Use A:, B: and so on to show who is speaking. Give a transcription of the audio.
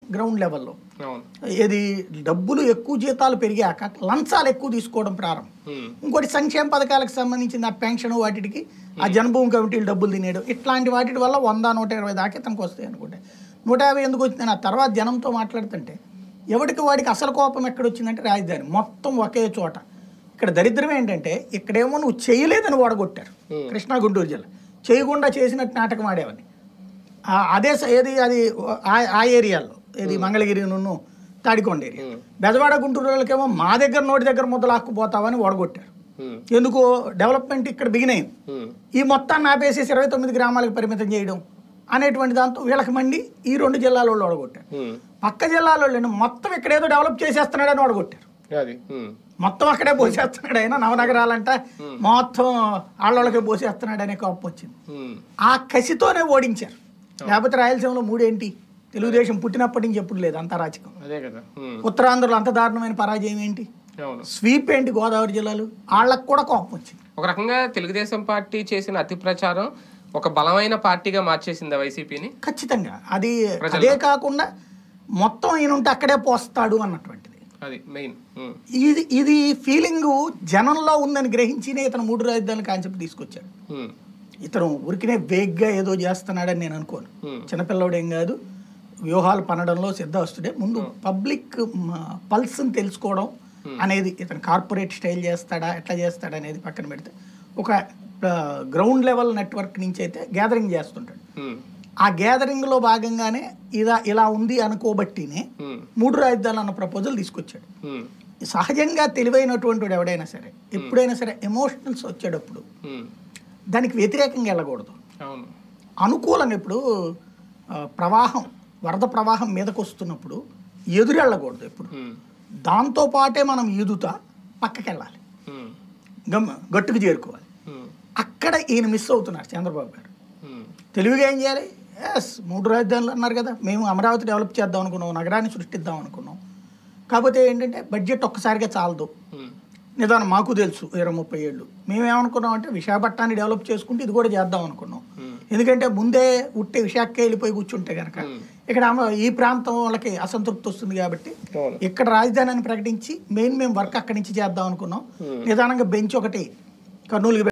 A: Ground లెవెల్లో
B: అవును
A: ఇది డబ్బులు ఎక్కువ జీతాలు పెరిగాక లంచాలు ఎక్కువ తీసుకోవడం ప్రారంభం
B: ఉమ్,
A: ఇంకోటి సంక్షేమ పథకాలకు సంబంధించిన ఆ పెన్షన్ వాటికి ఆ జన్మభూమి కమిటీలు డబ్బులు తినేయడం ఇట్లాంటి వాటి వల్ల వంద నూట ఇరవై దాకా ఇతనికి వస్తాయి అనుకుంటే నూట యాభై ఎందుకు వచ్చింది ఆ తర్వాత జనంతో మాట్లాడుతుంటే ఎవరికి వాడికి అసలు కోపం ఎక్కడ వచ్చిందంటే రాజధాని మొత్తం ఒకే చోట ఇక్కడ దరిద్రం ఏంటంటే ఇక్కడేమో నువ్వు చేయలేదని ఓడగొట్టారు కృష్ణా గుంటూరు జిల్లా చేయకుండా చేసినట్టు నాటకం ఆడేవని ఆ- అదే స- ఏది అది ఆ- ఆ ఏరియాలో ఏది మంగళగిరి నున్ను తాడికొండ ఏరియా బెజవాడ గుంటూరు వాళ్ళకేమో మా దగ్గర నోటి దగ్గర ముద్దలాక్కుపోతావని ఓడగొట్టారు
B: ఉమ్,
A: ఎందుకు డెవలప్మెంట్ ఇక్కడ బిగిన్ అయింది
B: ఉమ్,
A: ఈ మొత్తాన్ని ఆపేసేసి ఇరవై తొమ్మిది గ్రామాలకు పరిమితం చేయడం అనేటువంటి దాంతో వీళ్ళకి మండి ఈ రెండు జిల్లాల వాళ్ళు ఓడగొట్టారు
B: ఉమ్,
A: పక్క జిల్లాల వాళ్ళు మొత్తం ఇక్కడ ఏదో డెవలప్ చేసేస్తున్నాడని ఓడగొట్టారు
B: అది ఉమ్,
A: మొత్తం అక్కడే పోసేస్తున్నాడు అయినా నవనగరాలంట మొత్తం ఆళ్ళకి పోసేస్తున్నాడు అనే కోపం వచ్చింది
B: ఉమ్,
A: ఆ కసితోనే ఓడించారు లేకపోతే రాయలసీమలో మూడేంటి తెలుగుదేశం పుట్టినప్పటి నుంచి ఎప్పుడు లేదు అంత రాజకం
B: అదే కదా ఉమ్,
A: ఉత్తరాంధ్రలో అంత దారుణమైన పరాజయం ఏంటి
B: అవును
A: స్వీప్ ఏంటి గోదావరి జిల్లాలు వాళ్ళకు కూడా కోపం వచ్చింది
B: ఒక రకంగా తెలుగుదేశం పార్టీ చేసిన అతి ప్రచారం ఒక బలమైన పార్టీగా మార్చేసింది వైసీపీని
A: ఖచ్చితంగా అది
B: ప్రజల్లో.
A: అదే కాకుండా మొత్తం ఈయన ఉంటే అక్కడే పోస్తాడు అన్నటువంటిది
B: అది మెయిన్ ఉమ్,
A: ఇది ఇది ఫీలింగ్ జనంలో ఉందని గ్రహించినే ఇతను మూడు రాజధానుల కాన్సెప్ట్ తీసుకొచ్చాడు
B: ఉమ్,
A: ఇతను ఉరికినే వేగ్గా ఏదో చేస్తున్నాడని నేను అనుకోను
B: Hmm.
A: చిన్నపిల్లవాడు ఏం కాదు వ్యూహాలు పనడంలో సిద్ధవస్తుడే ముందు పబ్లిక్ పల్స్ని తెలుసుకోవడం అనేది ఇతను కార్పొరేట్ స్టైల్ చేస్తాడా ఎట్లా చేస్తాడా అనేది పక్కన పెడితే ఒక గ్రౌండ్ లెవెల్ నెట్వర్క్ నుంచి అయితే గ్యాదరింగ్ చేస్తుంటాడు
B: ఉమ్,
A: ఆ గ్యాదరింగ్లో భాగంగానే ఇలా ఇలా ఉంది అనుకోబట్టినే
B: ఉమ్,
A: మూడు రాజధానులు అన్న ప్రపోజల్ తీసుకొచ్చాడు
B: ఉమ్,
A: సహజంగా తెలివైనటువంటి వాడు ఎవడైనా సరే ఎప్పుడైనా సరే ఎమోషనల్స్ వచ్చేటప్పుడు
B: ఉమ్,
A: దానికి వ్యతిరేకంగా వెళ్ళకూడదు
B: అవును
A: అనుకూలంగా ఇప్పుడు ఆ, ప్రవాహం వరద ప్రవాహం మీదకు వస్తున్నప్పుడు ఎదురు వెళ్ళకూడదు ఎప్పుడు
B: ఉమ్,
A: దాంతో పాటే మనం ఈదుతా పక్కకి వెళ్ళాలి
B: ఉమ్,
A: గమ్ గట్టుకు చేరుకోవాలి
B: ఉమ్,
A: అక్కడ ఈయన మిస్ అవుతున్నారు చంద్రబాబు గారు
B: ఉమ్,
A: తెలివిగా ఏం చేయాలి ఎస్ మూడు రాజధానులు అన్నారు కదా మేము అమరావతి డెవలప్ చేద్దాం అనుకున్నాం నగరాన్ని సృష్టిద్దాం అనుకున్నాం కాకపోతే ఏంటంటే బడ్జెట్ ఒక్కసారిగా చాలదు
B: ఉమ్,
A: నిదానం మాకు తెలుసు ఇరవై ముప్పై ఏళ్ళు మేమేమనుకున్నాం అంటే విశాఖపట్నాన్ని డెవలప్ చేసుకుంటే ఇది కూడా చేద్దాం అనుకున్నాం ఎందుకంటే ముందే ఉట్టే విశాఖకే వెళ్ళిపోయి కూర్చుంటే కనుక ఇక్కడ ఆమె ఈ ప్రాంతం వాళ్ళకి అసంతృప్తి వస్తుంది కాబట్టి
B: అవును.
A: ఇక్కడ రాజధానిని ప్రకటించి మెయిన్ మేము వర్క్ అక్కడి నుంచి చేద్దాం అనుకున్నాం నిదానంగా బెంచ్ ఒకటి కర్నూలుకి